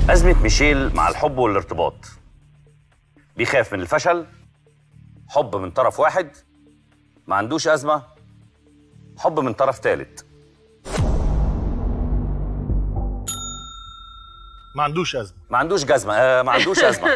أزمة ميشيل مع الحب والارتباط بيخاف من الفشل حب من طرف واحد ما عندوش أزمة حب من طرف ثالث ما عندوش ازمه ما عندوش جزمة آه ما عندوش أزمة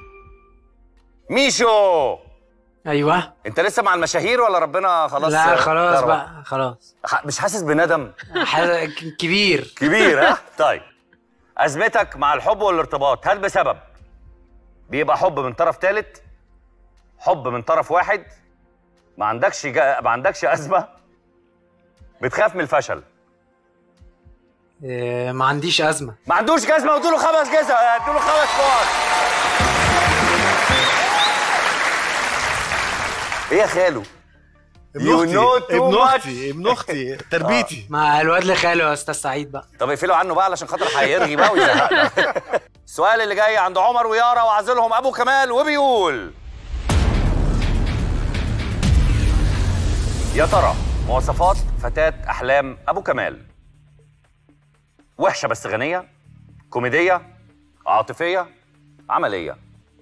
ميشو ايوه انت لسه مع المشاهير ولا ربنا خلاص لا خلاص كرمك؟ بقى خلاص ح- مش حاسس بندم حاجة ك- كبير كبير ها طيب أزمتك مع الحب والارتباط هل بسبب بيبقى حب من طرف ثالث حب من طرف واحد ما عندكش جا... ما عندكش أزمة بتخاف من الفشل إيه، ما عنديش ازمه ما عندوش جزمة ادوا خمس جزم ادوا خمس نقط ايه يا خالو ابن You اختي know too ابن much. اختي ابن اختي تربيتي مع الواد لخاله يا استاذ سعيد بقى طب اقفلوا عنه بقى علشان خاطر هيرغي بقى ويزهقنا السؤال اللي جاي عند عمر ويارا وعازلهم ابو كمال وبيقول يا ترى مواصفات فتاة احلام ابو كمال وحشة بس غنية كوميدية عاطفية عملية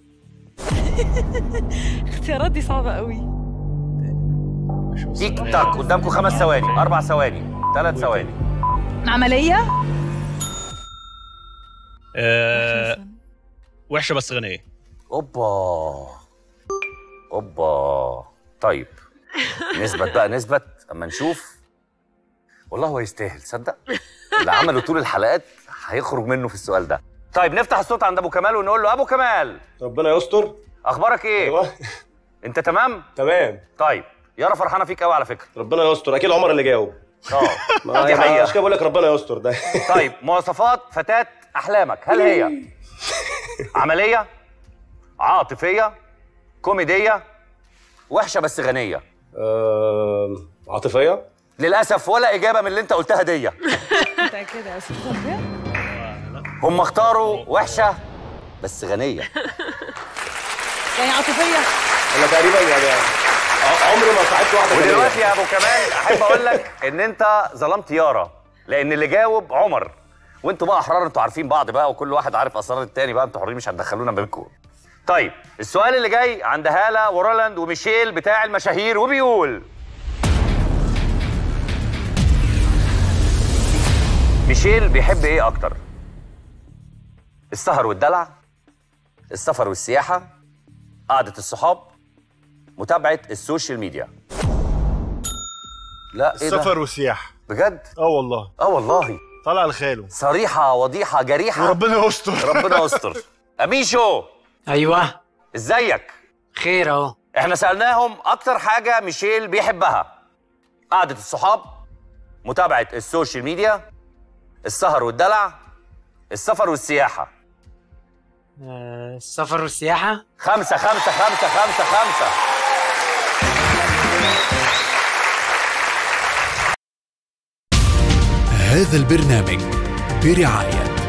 اختيارات دي صعبة قوي تيك تاك قدامكم خمس ثواني اربع ثواني ثلاث ثواني عملية آه وحشه بس غنيه اوبا اوبا طيب نثبت بقى نثبت اما نشوف والله هو يستاهل تصدق اللي عمله طول الحلقات هيخرج منه في السؤال ده طيب نفتح الصوت عند ابو كمال ونقول له ابو كمال ربنا يستر اخبارك ايه ايوه انت تمام تمام طيب يارا فرحانه فيك قوي على فكره ربنا يستر اكيد عمر اللي جاوب اه ما دي عشان حقيقه كده بقول لك ربنا يستر ده طيب مواصفات فتاة أحلامك هل هي عملية عاطفية كوميدية وحشة بس غنية آم، عاطفيه للأسف ولا إجابة من اللي أنت قلتها دي متأكدة يا أستاذ ربيع هم اختاروا وحشة بس غنية يعني عاطفية انا تقريبا يعني ع- عمري ما ساعدت واحده ودلوقتي يا أبو كمال أحب أقول لك إن أنت ظلمت يارا لأن اللي جاوب عمر وأنتوا بقى أحرار أنتوا عارفين بعض بقى وكل واحد عارف أسرار التاني بقى أنتوا حرين مش هتدخلونا بينكم طيب السؤال اللي جاي عند هالة ورولاند وميشيل بتاع المشاهير وبيقول ميشيل بيحب ايه اكتر السهر والدلع السفر والسياحة قعدة الصحاب متابعة السوشيال ميديا لا ايه ده السفر والسياحه بجد اه والله اه والله طالع لخاله صريحة وضيحة جريحة وربنا يستر ربنا يستر اميشو ايوه ازيك خير اهو احنا سألناهم اكتر حاجة ميشيل بيحبها قعدة الصحاب متابعة السوشيال ميديا السهر والدلع السفر والسياحة آه، السفر والسياحه خمسة خمسة خمسة خمسة خمسة هذا البرنامج برعاية